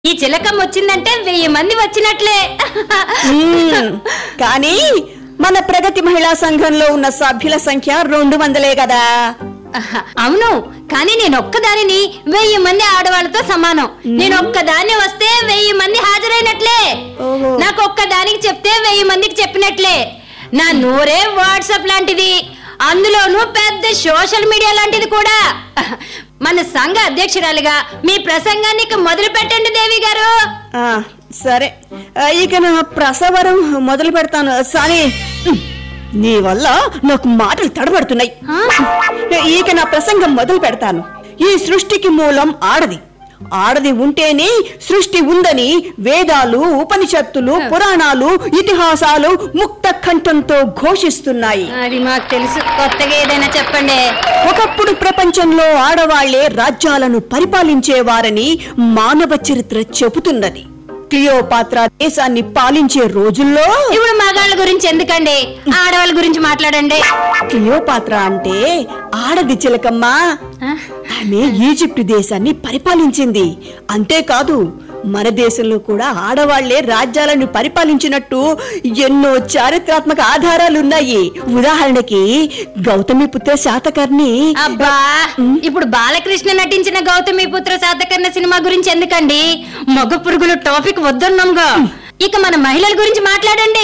ఈ చిలకం వచ్చిందంటే వెయ్యి మంది వచ్చినట్లే మ్మ్. కానీ మన ప్రగతి మహిళా సంఘంలో ఉన్న సభ్యుల సంఖ్య రెండు వందలే కదా అవును కానీ నేను ఒక్కదానిని వెయ్యి మంది ఆడవాళ్ళతో సమానం నేను ఒక్కదాన్ని వస్తే వెయ్యి మంది హాజరైనట్లే ఓహో. నాకు ఒక్కదానికి చెప్తే వెయ్యి మందికి చెప్పినట్లే నా నోరే వాట్సాప్ లాంటిది అందులోనూ పెద్ద సోషల్ మీడియా లాంటిది కూడా మన సంఘ అధ్యక్షురాలుగా మీ ప్రసంగాన్ని ఇక మొదలు పెట్టండి దేవి గారు ఆ, సరే ఆ, ఇక నా ప్రసవరం మొదలు పెడతాను సాని నీ వల్ల నాకు మాటలు తడబడుతున్నాయి ఆ? ఇక నా ప్రసంగం మొదలు పెడతాను ఈ సృష్టికి మూలం ఆడది ఆడది ఉంటేనే సృష్టి ఉందని వేదాలు ఉపనిషత్తులు పురాణాలు ఇతిహాసాలు ముక్త కంఠంతో ఘోషిస్తున్నాయి అది మాకు తెలుసు కొత్తగా ఏదైనా చెప్పండి ఒకప్పుడు ప్రపంచంలో ఆడవాళ్లే రాజ్యాలను పరిపాలించేవారని మానవ చరిత్ర చెబుతున్నది క్లియోపాత్ర దేశాన్ని పాలించే రోజుల్లో ఇప్పుడు మగాళ్ళ గురించి ఎందుకండి ఆడవాళ్ళ గురించి మాట్లాడండి క్లియోపాత్ర అంటే ఆడది చిలకమ్మా ఆ? ఆమె ఈజిప్టు దేశాన్ని పరిపాలించింది అంతేకాదు మన దేశంలో కూడా ఆడవాళ్లే రాజ్యాలను పరిపాలించినట్టు ఎన్నో చారిత్రాత్మక ఆధారాలున్నాయి ఉదాహరణకి గౌతమి పుత్ర శాతకర్ణి అబ్బా ఇప్పుడు బాలకృష్ణ నటించిన గౌతమి పుత్ర శాతకర్ణ సినిమా గురించి ఎందుకండి మగ పురుగులు టాపిక్ వద్దన్నాంగా ఇక మన మహిళల గురించి మాట్లాడండి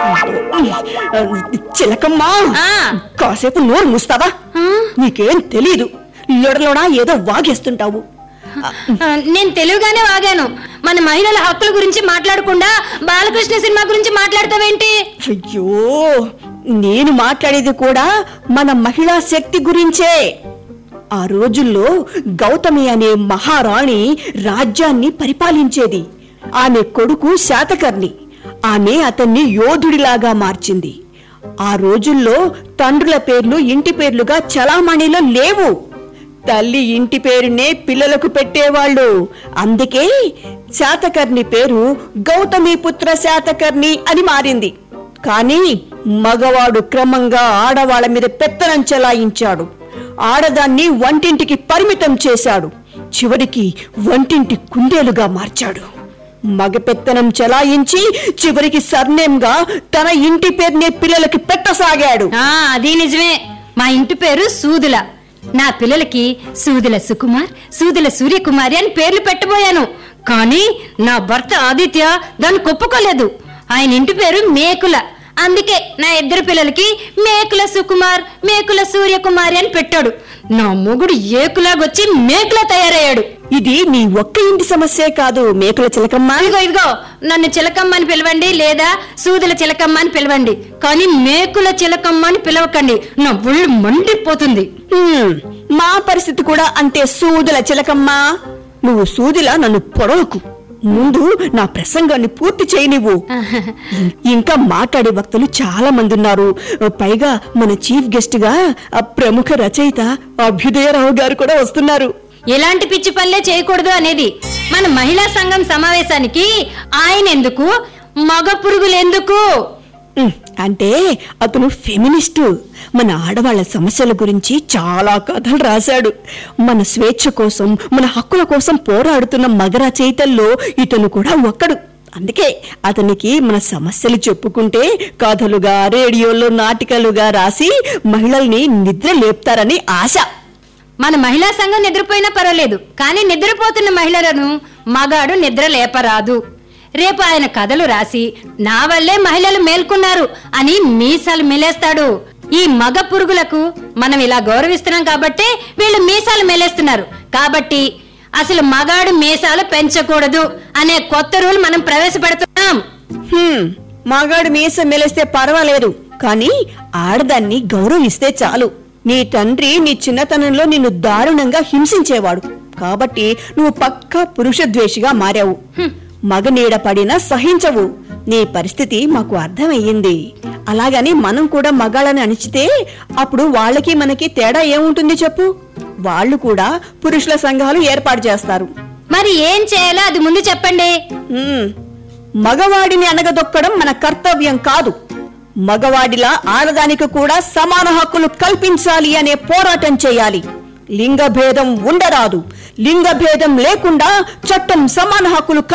చిలకమ్మా ఆ. కాసేపు నోరు మూస్తావా ఆ? నీకేం తెలీదు లొడలోడా ఏదో వాగేస్తుంటావు ఆ, నేను తెలుగుగానే వాగాను మన మహిళల హక్కుల గురించి మాట్లాడకుండా బాలకృష్ణ సినిమా గురించి మాట్లాడతావేంటి అయ్యో నేను మాట్లాడేది కూడా మన మహిళా శక్తి గురించే ఆ రోజుల్లో గౌతమి అనే మహారాణి రాజ్యాన్ని పరిపాలించేది ఆమె కొడుకు శాతకర్ణి ఆమె అతన్ని యోధుడిలాగా మార్చింది ఆ రోజుల్లో తండ్రుల పేర్లు ఇంటి పేర్లుగా చలామణిలో లేవు తల్లి ఇంటి పేరునే పిల్లలకు పెట్టేవాళ్ళు అందుకే శాతకర్ణి పేరు గౌతమిపుత్ర శాతకర్ణి అని మారింది కానీ మగవాడు క్రమంగా ఆడవాళ్ళ మీద పెత్తనం చెలాయించాడు ఆడదాన్ని వంటింటికి పరిమితం చేశాడు చివరికి వంటింటి కుందేలుగా మార్చాడు మగ పెత్తనం చెలాయించి చివరికి సర్నేమ్గా తన ఇంటి పేరునే పిల్లలకి పెట్టసాగాడు ఆ అది నిజమే మా ఇంటి పేరు సూదుల నా పిల్లలకి సూదుల సుకుమార్ సూదుల సూర్యకుమారి అని పేర్లు పెట్టబోయాను కానీ నా భర్త ఆదిత్య దాన్ని ఒప్పుకోలేదు ఆయన ఇంటి పేరు మేకుల అందుకే నా ఇద్దరు పిల్లలకి మేకుల సుకుమార్ మేకుల సూర్యకుమారి అని పెట్టాడు నా మొగుడు ఏకులాగొచ్చి మేకులా తయారయ్యాడు ఇది నీ ఒక్క ఇంటి సమస్యే కాదు మేకుల చిలకమ్మ ఇదిగో ఇదిగో నన్ను చిలకమ్మ అని పిలవండి లేదా సూదుల చిలకమ్మ అని పిలవండి కానీ మేకుల చిలకమ్మ అని పిలవకండి నా ఒళ్ళు మండిపోతుంది హ్మ్, మా పరిస్థితి కూడా అంతే సూదుల చిలకమ్మ నువ్వు సూదిలా నన్ను పొడవకు ముందు నా ప్రసంగాన్ని పూర్తి చేయనివ్వు ఇంకా మాట్లాడే వక్తలు చాలా మంది ఉన్నారు పైగా మన చీఫ్ గెస్ట్ గా ఆ ప్రముఖ రచయిత అభ్యుదయరావు గారు కూడా వస్తున్నారు ఎలాంటి పిచ్చి పనులే చేయకూడదు అనేది మన మహిళా సంఘం సమావేశానికి ఆయన ఎందుకు మగ పురుగులు ఎందుకు ఉమ్, అంటే అతను ఫెమినిస్టు మన ఆడవాళ్ల సమస్యల గురించి చాలా కథలు రాశాడు మన స్వేచ్ఛ కోసం మన హక్కుల కోసం పోరాడుతున్న మగ రచయితల్లో ఇతను కూడా ఒక్కడు అందుకే అతనికి మన సమస్యలు చెప్పుకుంటే కథలుగా రేడియోలో నాటికలుగా రాసి మహిళల్ని నిద్ర లేపుతారని ఆశ మన మహిళా సంఘం నిద్రపోయినా పర్వాలేదు కానీ నిద్రపోతున్న మహిళలను మగాడు నిద్ర లేపరాదు రేపు ఆయన కథలు రాసి నా వల్లే మహిళలు మేల్కొన్నారు అని మీసాలు మెలేస్తాడు ఈ మగ పురుగులకు మనం ఇలా గౌరవిస్తున్నాం కాబట్టి వీళ్ళు మీసాలు మెలేస్తున్నారు కాబట్టి అసలు మగాడు మీసాలు పెంచకూడదు అనే కొత్త రూల్ మనం ప్రవేశపెడుతున్నాం హ్మ్, మగాడు మీసం మెలిస్తే పర్వాలేదు కానీ ఆడదాన్ని గౌరవిస్తే చాలు నీ తండ్రి నీ చిన్నతనంలో నిన్ను దారుణంగా హింసించేవాడు కాబట్టి నువ్వు పక్కా పురుష ద్వేషిగా మారావు మగ నీడ పడినా సహించవు నీ పరిస్థితి మాకు అర్థమయ్యింది అలాగని మనం కూడా మగాళ్ళని అణిచితే అప్పుడు వాళ్ళకి మనకి తేడా ఏముంటుంది చెప్పు వాళ్ళు కూడా పురుషుల సంఘాలు ఏర్పాటు చేస్తారు మరి ఏం చేయాలో అది ముందు చెప్పండి మ్మ్. మగవాడిని అనగదొక్కడం మన కర్తవ్యం కాదు మగవాడిలా ఆడదానికి కూడా సమాన హక్కులు కల్పించాలి అనే పోరాటం చేయాలి లింగ భేదం ఉండరాదు లింగ భేదం లేకుండా చట్టం సమాన హక్కులు